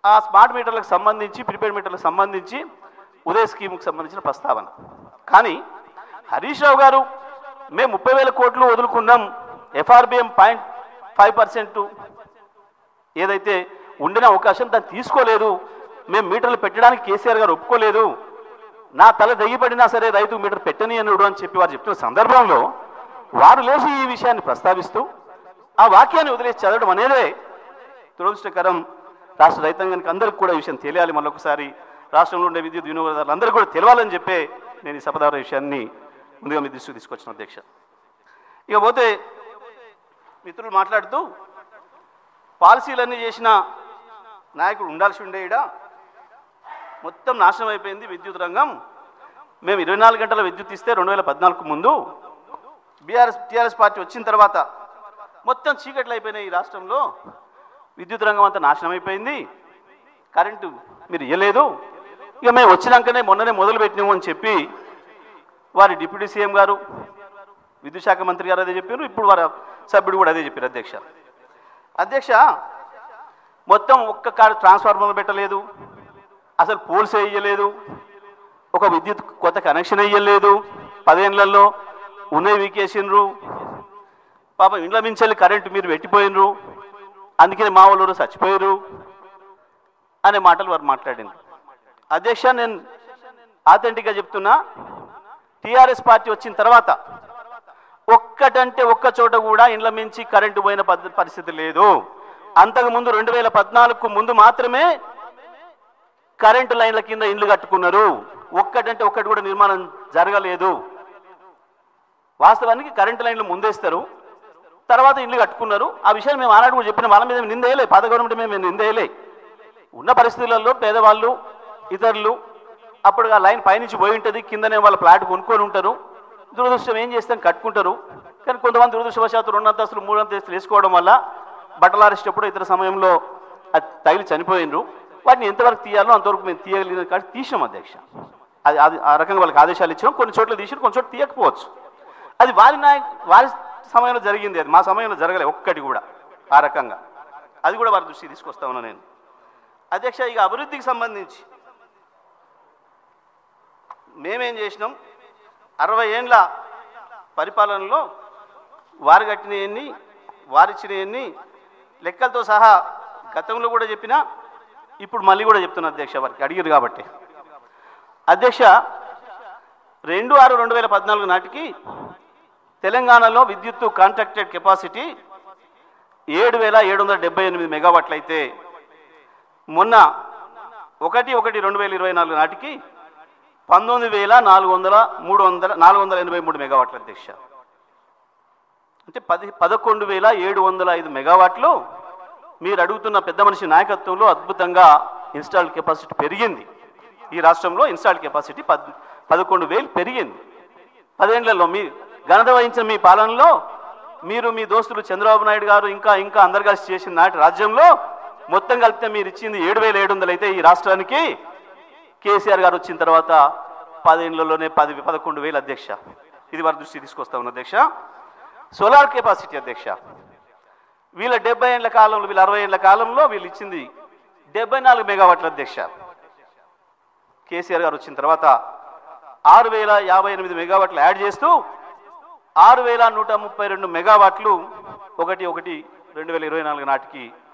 ఆ స్మార్ట్ మీటర్లకు సంబంధించి ప్రిపేడ్ మీటర్లకు సంబంధించి ఉదయ్ స్కీమ్కి సంబంధించిన ప్రస్తావన కానీ హరీష్ రావు గారు మేము ముప్పై వేల కోట్లు వదులుకున్నాం ఎఫ్ఆర్బిఎం పాయింట్ ఫైవ్ పర్సెంట్ ఏదైతే ఉండిన అవకాశం దాన్ని తీసుకోలేదు మేము మీటర్లు పెట్టడానికి కేసీఆర్ గారు ఒప్పుకోలేదు నా తల దయ్యపడినా సరే రైతు మీటర్ పెట్టని అనుడు అని చెప్పి వారు చెప్తున్న సందర్భంలో వారు లేచి ఈ విషయాన్ని ప్రస్తావిస్తూ ఆ వాక్యాన్ని వదిలేసి చదవడం అనేదే దురదృష్టకరం రాష్ట్ర రైతాంగానికి అందరికీ కూడా ఈ విషయం తెలియాలి మళ్ళొకసారి రాష్ట్రంలో ఉండే విద్యుత్ వినియోగదారులు అందరికీ కూడా తెలియాలని చెప్పే నేను ఈ సభదార విషయాన్ని ముందుగా మీ దృష్టికి తీసుకొచ్చిన అధ్యక్ష ఇక పోతే మిత్రులు మాట్లాడుతూ పాలసీలన్నీ చేసిన నాయకుడు ఉండాల్సి ఉండే ఈడ మొత్తం నాశనం అయిపోయింది విద్యుత్ రంగం మేము ఇరవై నాలుగు గంటల విద్యుత్ ఇస్తే రెండు వేల పద్నాలుగు ముందు బీఆర్ఎస్ టీఆర్ఎస్ పార్టీ వచ్చిన తర్వాత మొత్తం చీకట్లు అయిపోయినాయి ఈ రాష్ట్రంలో విద్యుత్ రంగం అంతా నాశనం అయిపోయింది కరెంటు మీరు ఇవ్వలేదు ఇక మేము వచ్చినాకనే మొన్ననే మొదలు పెట్టినాము అని చెప్పి వారి డిప్యూటీ సీఎం గారు విద్యుత్ శాఖ మంత్రి గారు అదే చెప్పారు ఇప్పుడు వారి సభ్యుడు కూడా అదే చెప్పారు అధ్యక్ష అధ్యక్ష మొత్తం ఒక్క కాడ ట్రాన్స్ఫార్మర్ పెట్టలేదు అసలు పోల్స్ వేయలేదు ఒక విద్యుత్ కొత్త కనెక్షన్ వేయలేదు పదేళ్లలో ఉన్నవి వీకేసిండ్రు పాపం ఇండ్ల మించాలి కరెంటు మీరు పెట్టిపోయినరు అందుకని మా వాళ్ళు చచ్చిపోయారు అనే మాటలు వారు మాట్లాడింది అధ్యక్ష నేను ఆథెంటిక్గా చెప్తున్నా టీఆర్ఎస్ పార్టీ వచ్చిన తర్వాత ఒక్కటంటే ఒక్క చోట కూడా ఇండ్ల మించి కరెంటు పోయిన పద్ధ- పరిస్థితి లేదు అంతకుముందు రెండు వేల పద్నాలుగుకు ముందు మాత్రమే కరెంటు లైన్ల కింద ఇండ్లు కట్టుకున్నారు ఒక్కటంటే ఒక్కటి కూడా నిర్మాణం జరగలేదు వాస్తవానికి కరెంటు లైన్లు ముందేస్తారు తర్వాత ఇండ్లు కట్టుకున్నారు ఆ విషయం మేము ఆనాడు కూడా చెప్పిన వాళ్ళ మీద మేము నిందేయలే పాత గవర్నమెంట్ మేము నిందేయలే ఉన్న పరిస్థితులలో పేదవాళ్ళు ఇతరులు అప్పుడు ఆ లైన్ పైనుంచి పోయి ఉంటుంది కిందనే వాళ్ళ ప్లాట్ కొనుక్కొని ఉంటారు దురదృష్టం ఏం చేస్తాం కట్టుకుంటారు కానీ కొంతమంది దురదృష్టవశాత్తు రెండు అంతస్తులు మూడు అంతస్తులు వేసుకోవడం వల్ల బట్టలు ఆరేసేటప్పుడు ఇతర సమయంలో అది తగిలి చనిపోయినరు వాటిని ఎంతవరకు తీయాలో అంతవరకు మేము తీయగలిగిన కానీ తీసాం అధ్యక్ష అది అది ఆ రకంగా వాళ్ళకి ఆదేశాలు ఇచ్చాం కొన్ని చోట్ల తీసి కొన్ని చోట్ల తీయకపోవచ్చు అది వారి నాయక్ వారి సమయంలో జరిగింది అది మా సమయంలో జరగలే ఒక్కటి కూడా ఆ రకంగా అది కూడా వారి దృష్టికి తీసుకొస్తా ఉన్నా నేను అధ్యక్ష ఇక అభివృద్ధికి సంబంధించి మేమేం చేసినాం అరవై ఏండ్ల పరిపాలనలో వారు కట్టినవన్నీ వారిచ్చినవన్నీ లెక్కలతో సహా గతంలో కూడా చెప్పినా ఇప్పుడు మళ్ళీ కూడా చెప్తున్నా అధ్యక్ష వారికి అడిగారు కాబట్టి అధ్యక్ష రెండు ఆరు రెండు వేల పద్నాలుగు నాటికి తెలంగాణలో విద్యుత్తు కాంట్రాక్టెడ్ కెపాసిటీ ఏడు వేల ఏడు వందల డెబ్బై ఎనిమిది మెగావాట్లు అయితే మొన్న ఒకటి ఒకటి రెండు వేల ఇరవై నాలుగు నాటికి పంతొమ్మిది వేల నాలుగు వందల మూడు వందల నాలుగు వందల ఎనభై మూడు మెగావాట్ల అధ్యక్ష అంటే పది పదకొండు వేల ఏడు వందల ఐదు మెగావాట్లు మీరు అడుగుతున్న పెద్ద మనిషి నాయకత్వంలో అద్భుతంగా ఇన్స్టాల్డ్ కెపాసిటీ పెరిగింది ఈ రాష్ట్రంలో ఇన్స్టాల్డ్ కెపాసిటీ పద్ పదకొండు వేలు పెరిగింది పదేళ్లలో మీ ఘనత వహించిన మీ పాలనలో మీరు మీ దోస్తులు చంద్రబాబు నాయుడు గారు ఇంకా ఇంకా అందరు కలిసి చేసిన నాటి రాజ్యంలో మొత్తం కలిపితే మీరు ఇచ్చింది ఏడు వేల ఏడు వందలు అయితే ఈ రాష్ట్రానికి కేసీఆర్ గారు వచ్చిన తర్వాత పదేళ్లలోనే పది పదకొండు వేలు అధ్యక్ష ఇది వారి దృష్టి తీసుకొస్తా ఉన్న అధ్యక్ష సోలార్ కెపాసిటీ అధ్యక్ష వీళ్ళ డెబ్బై ఏళ్ళ కాలంలో వీళ్ళ అరవై ఏళ్ళ కాలంలో వీళ్ళు ఇచ్చింది డెబ్బై నాలుగు మెగావాట్ల అధ్యక్ష కేసీఆర్ గారు వచ్చిన తర్వాత ఆరు వేల యాభై ఎనిమిది మెగావాట్లు యాడ్ చేస్తూ ఆరు వేల నూట ముప్పై రెండు మెగావాట్లు ఒకటి ఒకటి రెండు వేల ఇరవై నాలుగు నాటికి